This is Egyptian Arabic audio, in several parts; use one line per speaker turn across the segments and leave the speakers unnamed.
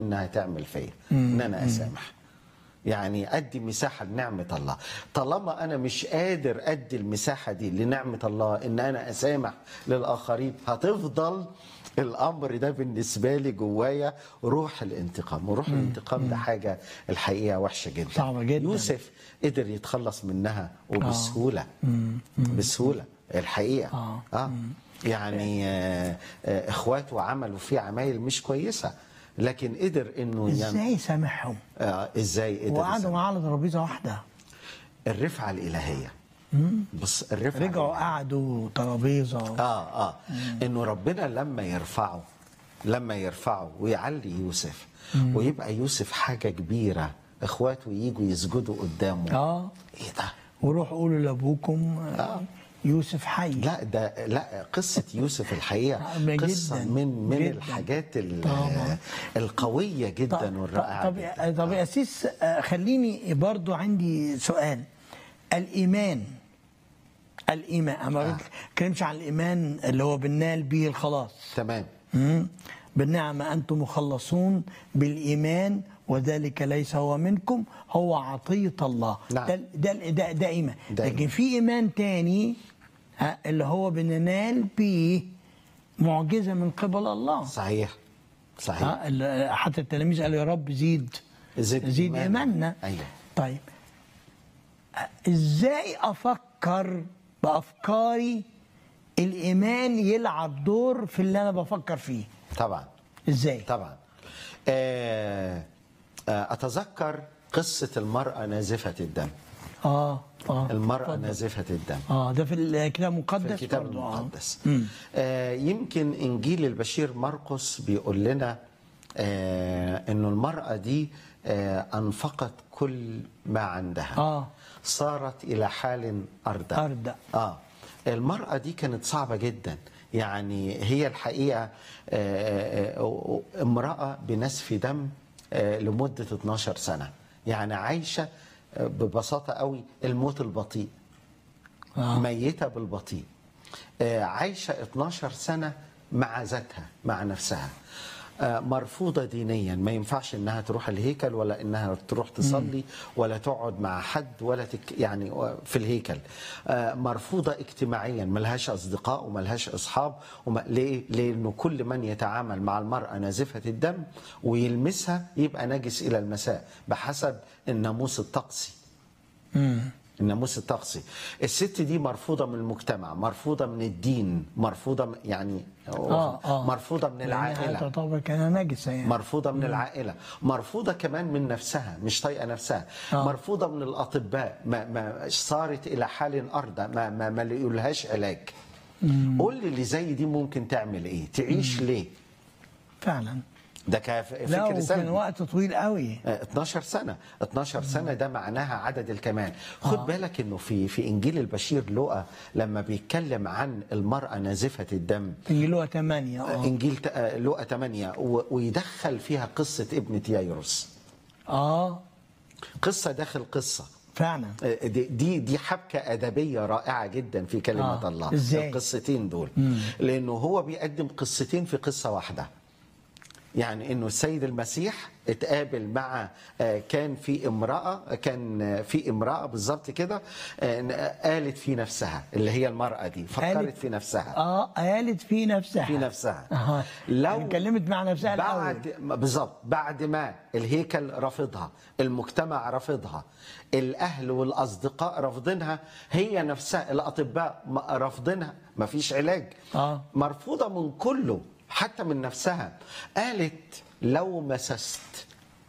انها تعمل فيا ان انا اسامح يعني ادي مساحه لنعمه الله طالما انا مش قادر ادي المساحه دي لنعمه الله ان انا اسامح للاخرين هتفضل الامر ده بالنسبه لي جوايا روح الانتقام وروح الانتقام ده حاجه الحقيقه وحشه جدا
صعبة جدا.
يوسف قدر يتخلص منها وبسهوله بسهوله الحقيقه
آه.
اه يعني آه آه اخواته عملوا فيه عمايل مش كويسه لكن قدر انه يعني
ازاي سامحهم
آه ازاي قدر
وقعدوا
يسامح؟
معاه على ترابيزه واحده
الرفعه الالهيه بص الرفعه
رجعوا
الإلهية.
قعدوا ترابيزه
اه اه انه ربنا لما يرفعه لما يرفعه ويعلي يوسف ويبقى يوسف حاجه كبيره اخواته يجوا يسجدوا قدامه
اه
ايه ده
وروحوا قولوا لابوكم آه. يوسف حي
لا ده لا قصه يوسف الحقيقه
آه،
قصه
جداً،
من من
جداً.
الحاجات ال-
طبعاً.
القويه جدا
طب
والرائعه
طب,
جداً.
طب يا أسيس آه، خليني برضو عندي سؤال الإيمان الإيمان أنا ما بتكلمش عن الإيمان اللي هو بننال به الخلاص
تمام
مم. بالنعمة أنتم مخلصون بالإيمان وذلك ليس هو منكم هو عطية الله
نعم.
ده, ده, ده, ده إيمان
ده
لكن
إيمان.
في إيمان تاني ها، اللي هو بننال به معجزة من قبل الله
صحيح صحيح
ها، ال- حتى التلاميذ قالوا يا رب زيد
زد
زيد
إيماننا.
ايماننا
أيوة.
طيب ازاي افكر بافكاري الايمان يلعب دور في اللي انا بفكر فيه
طبعا
ازاي
طبعا آه، آه، اتذكر قصه المراه نازفه الدم
اه اه
المراه
اتفضل.
نازفه الدم
اه ده في الكتاب المقدس
في الكتاب
برضو، آه.
المقدس آه يمكن انجيل البشير مرقس بيقول لنا آه انه المراه دي آه انفقت كل ما عندها
آه.
صارت الى حال اردى
أردى.
اه المراه دي كانت صعبه جدا يعني هي الحقيقه آه، آه، آه، امراه بنسف دم آه، لمده 12 سنه يعني عايشه آه، ببساطه قوي الموت البطيء
آه.
ميتة بالبطيء آه، عايشة 12 سنة مع ذاتها مع نفسها آه، مرفوضة دينيا ما ينفعش انها تروح الهيكل ولا انها تروح تصلي ولا تقعد مع حد ولا تك يعني في الهيكل آه، مرفوضة اجتماعيا ملهاش اصدقاء وملهاش اصحاب وما ليه؟ لانه كل من يتعامل مع المرأة نازفة الدم ويلمسها يبقى نجس الى المساء بحسب الناموس الطقسي الناموس الطقسي الست دي مرفوضة من المجتمع مرفوضة من الدين مرفوضة من- يعني
اه اه
مرفوضة من
لأنها
العائلة
تعتبر كانها نجسه يعني
مرفوضة من العائلة مرفوضة كمان من نفسها مش طايقة نفسها
آه.
مرفوضة من الأطباء ما, ما صارت إلى حال أرضى ما, ما, ما لقولهاش علاج قول لي اللي زي دي ممكن تعمل إيه تعيش ليه
فعلا
ده كف-
لا
فكر
وكان
سلبي
وقت طويل قوي
آه، 12 سنة 12 سنة ده معناها عدد الكمال خد
آه.
بالك انه في في انجيل البشير لوقا لما بيتكلم عن المرأة نازفة الدم
تنجيلوها 8 اه
انجيل ت- آه، لوقا 8 و- ويدخل فيها قصة ابنة يايروس
اه
قصة داخل قصة
فعلا
آه، دي دي دي حبكه ادبيه رائعه جدا في كلمه
آه،
الله
إزاي؟
القصتين دول لانه هو بيقدم قصتين في قصه واحده يعني انه السيد المسيح اتقابل مع آه، كان في امراه كان آه، في امراه بالظبط كده آه، قالت في نفسها اللي هي المراه دي فكرت
قالت-
في نفسها
اه قالت في نفسها
في نفسها
آه. يعني اتكلمت مع نفسها الاول
بعد بالظبط بعد ما الهيكل رافضها المجتمع رافضها الاهل والاصدقاء رافضينها هي نفسها الاطباء م- رافضينها ما فيش علاج
آه.
مرفوضه من كله حتى من نفسها قالت لو مسست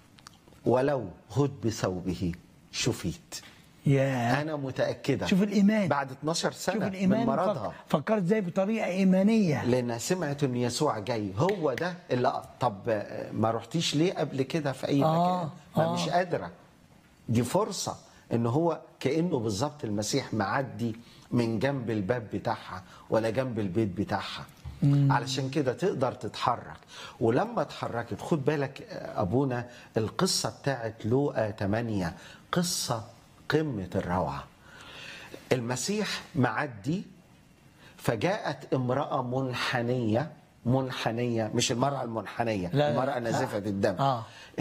ولو هد بثوبه شفيت
يا
انا متاكده
شوف الإيمان.
بعد 12 سنه
شوف الايمان
من مرضها
فك- فكرت ازاي بطريقه ايمانيه
لان سمعت ان يسوع جاي هو ده اللي طب ما رحتيش ليه قبل كده في اي
آه،
مكان ما
آه.
مش قادره دي فرصه ان هو كانه بالظبط المسيح معدي من جنب الباب بتاعها ولا جنب البيت بتاعها علشان كده تقدر تتحرك ولما اتحركت خد بالك ابونا القصه بتاعت لوقا 8 قصه قمه الروعه المسيح معدي فجاءت امرأة منحنية منحنيه مش المراه المنحنيه
لا، لا،
المراه
لا.
نازفه الدم
آه.